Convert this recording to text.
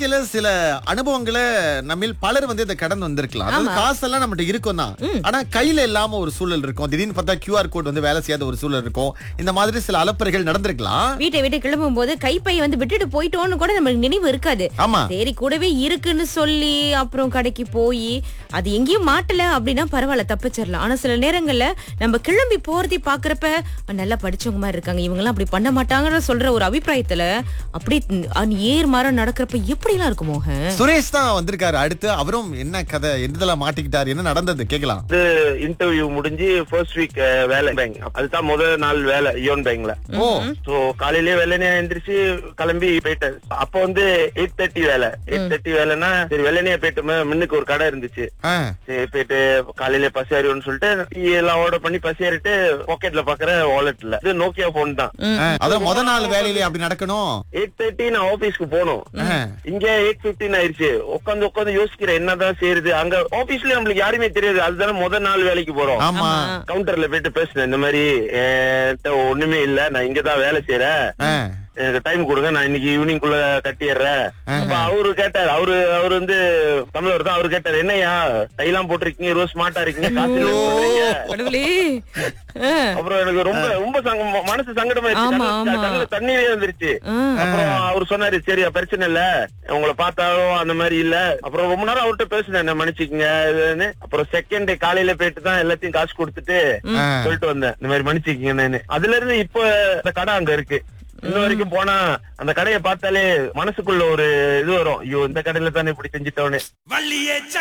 வாழ்க்கையில சில அனுபவங்களை நம்மில் பலர் வந்து இதை கடந்து வந்திருக்கலாம் அதாவது காசெல்லாம் நம்மகிட்ட இருக்கும் தான் ஆனா கையில இல்லாம ஒரு சூழல் இருக்கும் திடீர்னு பார்த்தா QR கோட் வந்து வேலை செய்யாத ஒரு சூழல் இருக்கும் இந்த மாதிரி சில அலப்பறைகள் நடந்திருக்கலாம் வீட்டை விட்டு கிளம்பும் போது கைப்பை வந்து விட்டுட்டு போயிட்டோம்னு கூட நமக்கு நினைவு இருக்காது ஆமா சரி கூடவே இருக்குன்னு சொல்லி அப்புறம் கடைக்கு போய் அது எங்கேயும் மாட்டல அப்படின்னா பரவாயில்ல தப்பிச்சிடலாம் ஆனா சில நேரங்கள்ல நம்ம கிளம்பி போறதை பாக்குறப்ப நல்லா படிச்சவங்க மாதிரி இருக்காங்க இவங்க எல்லாம் அப்படி பண்ண மாட்டாங்கன்னு சொல்ற ஒரு அபிப்பிராயத்துல அப்படி ஏர் மரம் நடக்கிறப்ப எப்படி எல்லாம் இருக்கும் மோகன் சுரேஷ் தான் வந்திருக்காரு அடுத்து அவரும் என்ன கதை எந்தெல்லாம் மாட்டிக்கிட்டாரு என்ன நடந்தது கேக்கலாம் இது இன்டர்வியூ முடிஞ்சு ஃபர்ஸ்ட் வீக் வேலை பேங்க் அதுதான் முதல் நாள் வேலை யோன் பேங்க்ல ஓ சோ காலையிலேயே வெள்ளனே எந்திரிச்சு கிளம்பி போயிட்டேன் அப்ப வந்து எயிட் தேர்ட்டி வேலை எயிட் தேர்ட்டி வேலைன்னா சரி வெள்ளனே போயிட்டோமே முன்னுக்கு ஒரு கடை இருந்துச்சு ஆ, சரி போயிட்டு காலையில பசி அறிவுன்னு சொல்லிட்டு டீ எல்லாம் ஆர்டர் பண்ணி பசி ஏறிட்டு பாக்கெட்ல பாக்குற வாலெட்ல இது நோக்கியா போன் தான் ஆ, அதான் முத நாள் வேலையிலே அப்படி நடக்கணும் எயிட் தேர்ட்டி நான் ஆபீஸ்க்கு போகணும் ஆ, இங்க எயிட் பிப்டீன் ஆயிருச்சு உட்காந்து உட்காந்து யோசிக்கிறேன் என்னதான் செய்யுது அங்க ஆபீஸ்ல நம்மளுக்கு யாருமே தெரியாது அதுதானே முதல் நாள் வேலைக்கு போறோம் ஆமா கவுண்டர்ல போயிட்டு பேசினேன் இந்த மாதிரி என்கிட்ட ஒண்ணுமே இல்ல நான் இங்கதான் வேலை செய்யறேன் ஆ, எனக்கு டைம் கொடுங்க நான் இன்னைக்கு ஈவினிங் குள்ள கட்டிடுறேன் அப்ப அவரு கேட்டாரு அவரு அவரு வந்து தமிழர் தான் அவரு கேட்டாரு என்னய்யா டைலாம் போட்டிருக்கீங்க ரோஸ் ஸ்மார்ட்டா இருக்கீங்க காசு இல்லைன்னு சொல்றீங்க கடவுளே ஆ, அப்புறம் எனக்கு ரொம்ப ரொம்ப சங்க- மனசு சங்கடமாயிருச்சு ஆமா, கண்ணுல- ஆமா. கண்ணுல தண்ணீரே வந்துருச்சு ஆ. அப்புறம் அவர் சொன்னாரு சரி பிரச்சனை இல்ல உங்களை பார்த்தாலும் அந்த மாதிரி இல்ல அப்புறம் ரொம்ப நேரம் அவர்கிட்ட பேசினேன் என்ன மன்னிச்சுக்கங்க இதுன்னு அப்புறம் செகண்ட் டே காலையில போயிட்டு தான் எல்லாத்தையும் காசு கொடுத்துட்டு ஆ. சொல்லிட்டு வந்தேன் இந்த மாதிரி மன்னிச்சுக்கங்கன்னு அதுல இருந்து இப்ப இந்த கடை அங்க இருக்கு இன்ன வரைக்கும் போனா அந்த கடையை பார்த்தாலே மனசுக்குள்ள ஒரு இது வரும் ஐயோ இந்த கடையில தானே இப்படி செஞ்சுட்டோன்னு வள்ளியே